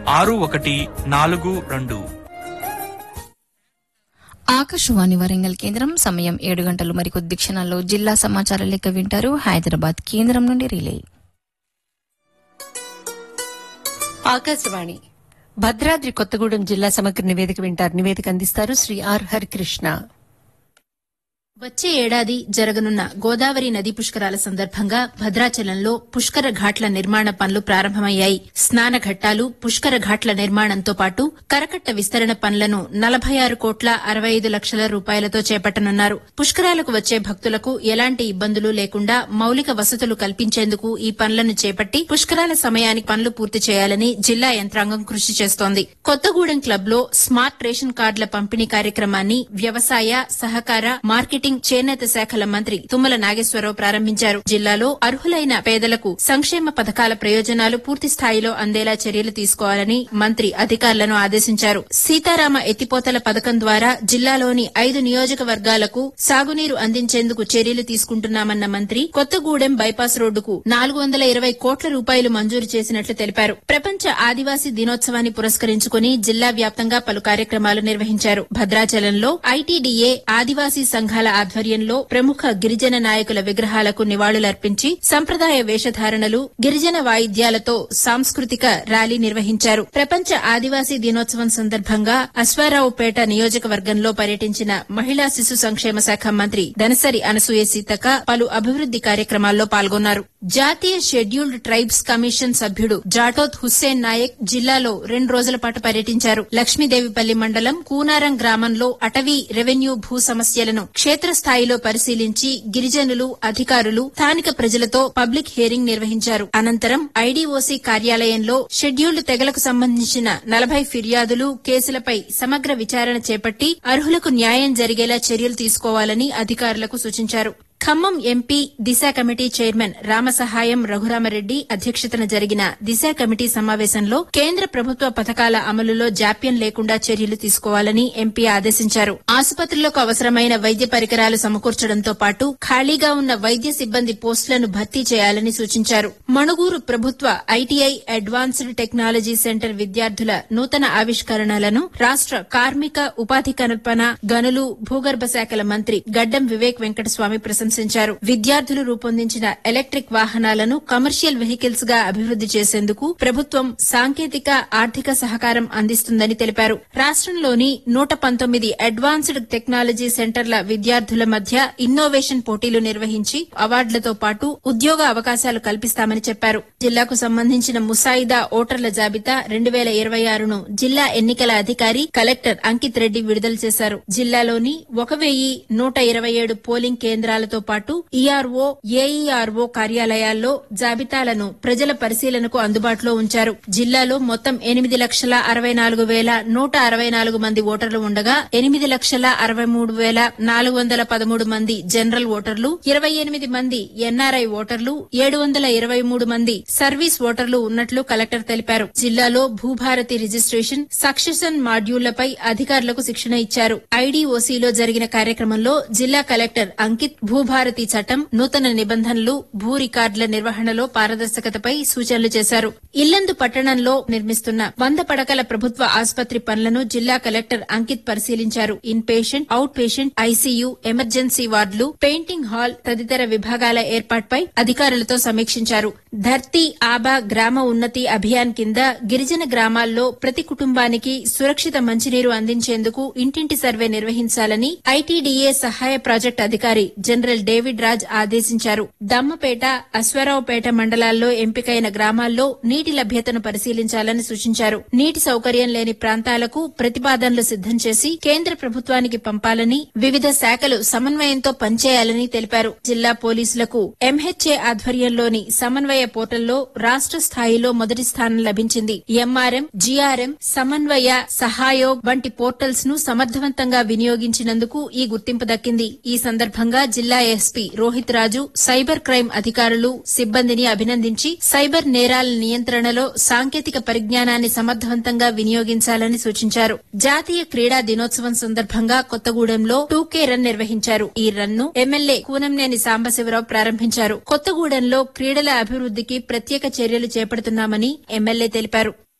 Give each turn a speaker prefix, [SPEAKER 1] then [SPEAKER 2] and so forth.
[SPEAKER 1] ఆరు ఒకటి నాలుగు రెండు
[SPEAKER 2] ఆకాశవాణి వరంగల్ కేంద్రం సమయం ఏడు గంటలు మరికొద్ది క్షణాల్లో జిల్లా సమాచార లెక్క వింటారు హైదరాబాద్ కేంద్రం నుండి రిలే
[SPEAKER 3] ఆకాశవాణి భద్రాద్రి కొత్తగూడెం జిల్లా సమగ్ర నివేదిక వింటారు నివేదిక అందిస్తారు శ్రీ ఆర్ హరికృష్ణ
[SPEAKER 4] వచ్చే ఏడాది జరగనున్న గోదావరి నదీ పుష్కరాల సందర్భంగా భద్రాచలంలో పుష్కర ఘాట్ల నిర్మాణ పనులు ప్రారంభమయ్యాయి స్నాన ఘట్టాలు పుష్కర ఘాట్ల నిర్మాణంతో పాటు కరకట్ట విస్తరణ పనులను నలభై ఆరు కోట్ల అరవై ఐదు లక్షల రూపాయలతో చేపట్టనున్నారు పుష్కరాలకు వచ్చే భక్తులకు ఎలాంటి ఇబ్బందులు లేకుండా మౌలిక వసతులు కల్పించేందుకు ఈ పనులను చేపట్టి పుష్కరాల సమయానికి పనులు పూర్తి చేయాలని జిల్లా యంత్రాంగం కృషి చేస్తోంది కొత్తగూడెం క్లబ్ లో స్మార్ట్ రేషన్ కార్డుల పంపిణీ కార్యక్రమాన్ని వ్యవసాయ సహకార మార్కెటింగ్ చేనేత శాఖల మంత్రి తుమ్మల నాగేశ్వరరావు ప్రారంభించారు జిల్లాలో అర్హులైన పేదలకు సంక్షేమ పథకాల ప్రయోజనాలు పూర్తి స్థాయిలో అందేలా చర్యలు తీసుకోవాలని మంత్రి అధికారులను ఆదేశించారు సీతారామ ఎత్తిపోతల పథకం ద్వారా జిల్లాలోని ఐదు నియోజకవర్గాలకు సాగునీరు అందించేందుకు చర్యలు తీసుకుంటున్నామన్న మంత్రి కొత్తగూడెం బైపాస్ రోడ్డుకు నాలుగు వందల ఇరవై కోట్ల రూపాయలు మంజూరు చేసినట్లు తెలిపారు ప్రపంచ ఆదివాసీ దినోత్సవాన్ని పురస్కరించుకుని జిల్లా వ్యాప్తంగా పలు కార్యక్రమాలు నిర్వహించారు భద్రాచలంలో ఐటీడీఏ ఆదివాసీ సంఘాల ఆధ్వర్యంలో ప్రముఖ గిరిజన నాయకుల విగ్రహాలకు నివాళులర్పించి సంప్రదాయ వేషధారణలు గిరిజన వాయిద్యాలతో సాంస్కృతిక ర్యాలీ నిర్వహించారు ప్రపంచ ఆదివాసీ దినోత్సవం సందర్భంగా అశ్వారావుపేట నియోజకవర్గంలో పర్యటించిన మహిళా శిశు సంక్షేమ శాఖ మంత్రి దనసరి అనసూయ సీతక్క పలు అభివృద్ది కార్యక్రమాల్లో పాల్గొన్నారు జాతీయ షెడ్యూల్డ్ ట్రైబ్స్ కమిషన్ సభ్యుడు జాటోత్ హుస్సేన్ నాయక్ జిల్లాలో రెండు రోజుల పాటు పర్యటించారు లక్ష్మీదేవిపల్లి మండలం కూనారం గ్రామంలో అటవీ రెవెన్యూ భూ సమస్యలను క్షేత్రస్థాయిలో పరిశీలించి గిరిజనులు అధికారులు స్థానిక ప్రజలతో పబ్లిక్ హియరింగ్ నిర్వహించారు అనంతరం ఐడీఓసీ కార్యాలయంలో షెడ్యూల్డ్ తెగలకు సంబంధించిన నలభై ఫిర్యాదులు కేసులపై సమగ్ర విచారణ చేపట్టి అర్హులకు న్యాయం జరిగేలా చర్యలు తీసుకోవాలని అధికారులకు సూచించారు Khammam MP Disha committee chairman Ramasahayam Raghuramareddy అధ్యక్షతన జరిగిన దిశ కమిటీ సమావేశంలో కేంద్ర ప్రభుత్వ పథకాల అమలులో జాప్యం లేకుండా చర్యలు తీసుకోవాలని ఎంపీ ఆదేశించారు ఆసుపత్రులకు అవసరమైన వైద్య పరికరాలు సమకూర్చడంతో పాటు ఖాళీగా ఉన్న వైద్య సిబ్బంది పోస్టులను భర్తీ చేయాలని సూచించారు మణుగూరు ప్రభుత్వ ఐటీఐ అడ్వాన్స్డ్ టెక్నాలజీ సెంటర్ విద్యార్థుల నూతన ఆవిష్కరణలను రాష్ట కార్మిక ఉపాధి కల్పన గనులు భూగర్భ శాఖల మంత్రి గడ్డం వివేక్ వెంకటస్వామి ప్రశంసించారు విద్యార్థులు రూపొందించిన ఎలక్ట్రిక్ వాహనాలను కమర్షియల్ వెహికల్స్ గా అభివృద్ది చేసేందుకు ప్రభుత్వం సాంకేతిక ఆర్థిక సహకారం అందిస్తుందని తెలిపారు రాష్టంలోని నూట పంతొమ్మిది అడ్వాన్స్డ్ టెక్నాలజీ సెంటర్ల విద్యార్థుల మధ్య ఇన్నోవేషన్ పోటీలు నిర్వహించి అవార్డులతో పాటు ఉద్యోగ అవకాశాలు కల్పిస్తామని చెప్పారు జిల్లాకు సంబంధించిన ముసాయిదా ఓటర్ల జాబితా రెండు వేల ఇరవై ఆరును జిల్లా ఎన్నికల అధికారి కలెక్టర్ అంకిత్ రెడ్డి విడుదల చేశారు జిల్లాలోని ఒక వెయ్యి నూట ఇరవై ఏడు పోలింగ్ కేంద్రాలతో పాటు ఈఆర్ఓ ఏఈఆర్ఓ కార్యాలయాల్లో జాబితాలను ప్రజల పరిశీలనకు అందుబాటులో ఉంచారు జిల్లాలో మొత్తం ఎనిమిది లక్షల అరవై నాలుగు వేల నూట అరవై నాలుగు మంది ఓటర్లు ఉండగా ఎనిమిది లక్షల అరవై మూడు వేల నాలుగు వందల పదమూడు మంది జనరల్ ఓటర్లు ఇరవై ఎనిమిది మంది ఎన్ఆర్ఐ ఓటర్లు ఏడు వందల ఇరవై మూడు మంది సర్వీస్ ఓటర్లు ఉన్నట్లు కలెక్టర్ తెలిపారు జిల్లాలో భూభారతి రిజిస్ట్రేషన్ సక్సెషన్ మాడ్యూళ్లపై అధికారులకు శిక్షణ ఇచ్చారు ఐడీఓసీలో జరిగిన కార్యక్రమంలో జిల్లా కలెక్టర్ అంకిత్ భూభారతి చట్టం నూతన నిబంధనలు భూ రికార్డుల నిర్వహణలో పారదర్శకతపై సూచనలు చేశారు ఇల్లందు పట్టణంలో నిర్మిస్తున్న వంద పడకల ప్రభుత్వ ఆసుపత్రి పనులను జిల్లా కలెక్టర్ అంకిత్ పరిశీలించారు in patient out patient ICU emergency వార్డులు పెయింటింగ్ హాల్ తదితర విభాగాల ఏర్పాటుపై అధికారులతో సమీక్షించారు ధర్తీ ఆబా గ్రామ ఉన్నతి అభియాన్ కింద గిరిజన గ్రామాల్లో ప్రతి కుటుంబానికి సురక్షిత మంచినీరు అందించేందుకు ఇంటింటి సర్వే నిర్వహించాలని ఐటీడీఏ సహాయ ప్రాజెక్టు అధికారి జనరల్ డేవిడ్ రాజ్ ఆదేశించారు దమ్మపేట అశ్వారావుపేట మండలాల్లో ఎంపికైన గ్రామాల్లో నీటి లభ్యతను పరిశీలించాలని సూచించారు నీటి సౌకర్యం లేని ప్రాంతాలకు ప్రతిపాదనలు సిద్దం చేసి కేంద్ర ప్రభుత్వానికి పంపాలని వివిధ శాఖలు సమన్వయంతో పనిచేయాలని తెలిపారు జిల్లా పోలీసులకు ఎంహెచ్ఏ ఆధ్వర్యంలోని సమన్వయ పోర్టల్లో రాష్ట స్థాయిలో మొదటి స్థానం లభించింది ఎంఆర్ఎం జీఆర్ఎం సమన్వయ సహాయోగ్ వంటి పోర్టల్స్ ను సమర్థవంతంగా వినియోగించినందుకు ఈ గుర్తింపు దక్కింది ఈ సందర్భంగా జిల్లా SP Rohit Raju cyber crime అధికారులు సిబ్బందిని అభినందించి సైబర్ నేరాల నియంత్రణలో సాంకేతిక పరిజ్ఞానాన్ని సమర్థవంతంగా వినియోగించాలని సూచించారు జాతీయ క్రీడా దినోత్సవం సందర్భంగా కొత్తగూడెంలో టూకే రన్ నిర్వహించారు ఈ రన్ ను ఎమ్మెల్యే కూనంనేని సాంబశివరావు ప్రారంభించారు కొత్తగూడెంలో క్రీడల అభివృద్దికి ప్రత్యేక చర్యలు చేపడుతున్నామని ఎమ్మెల్యే తెలిపారు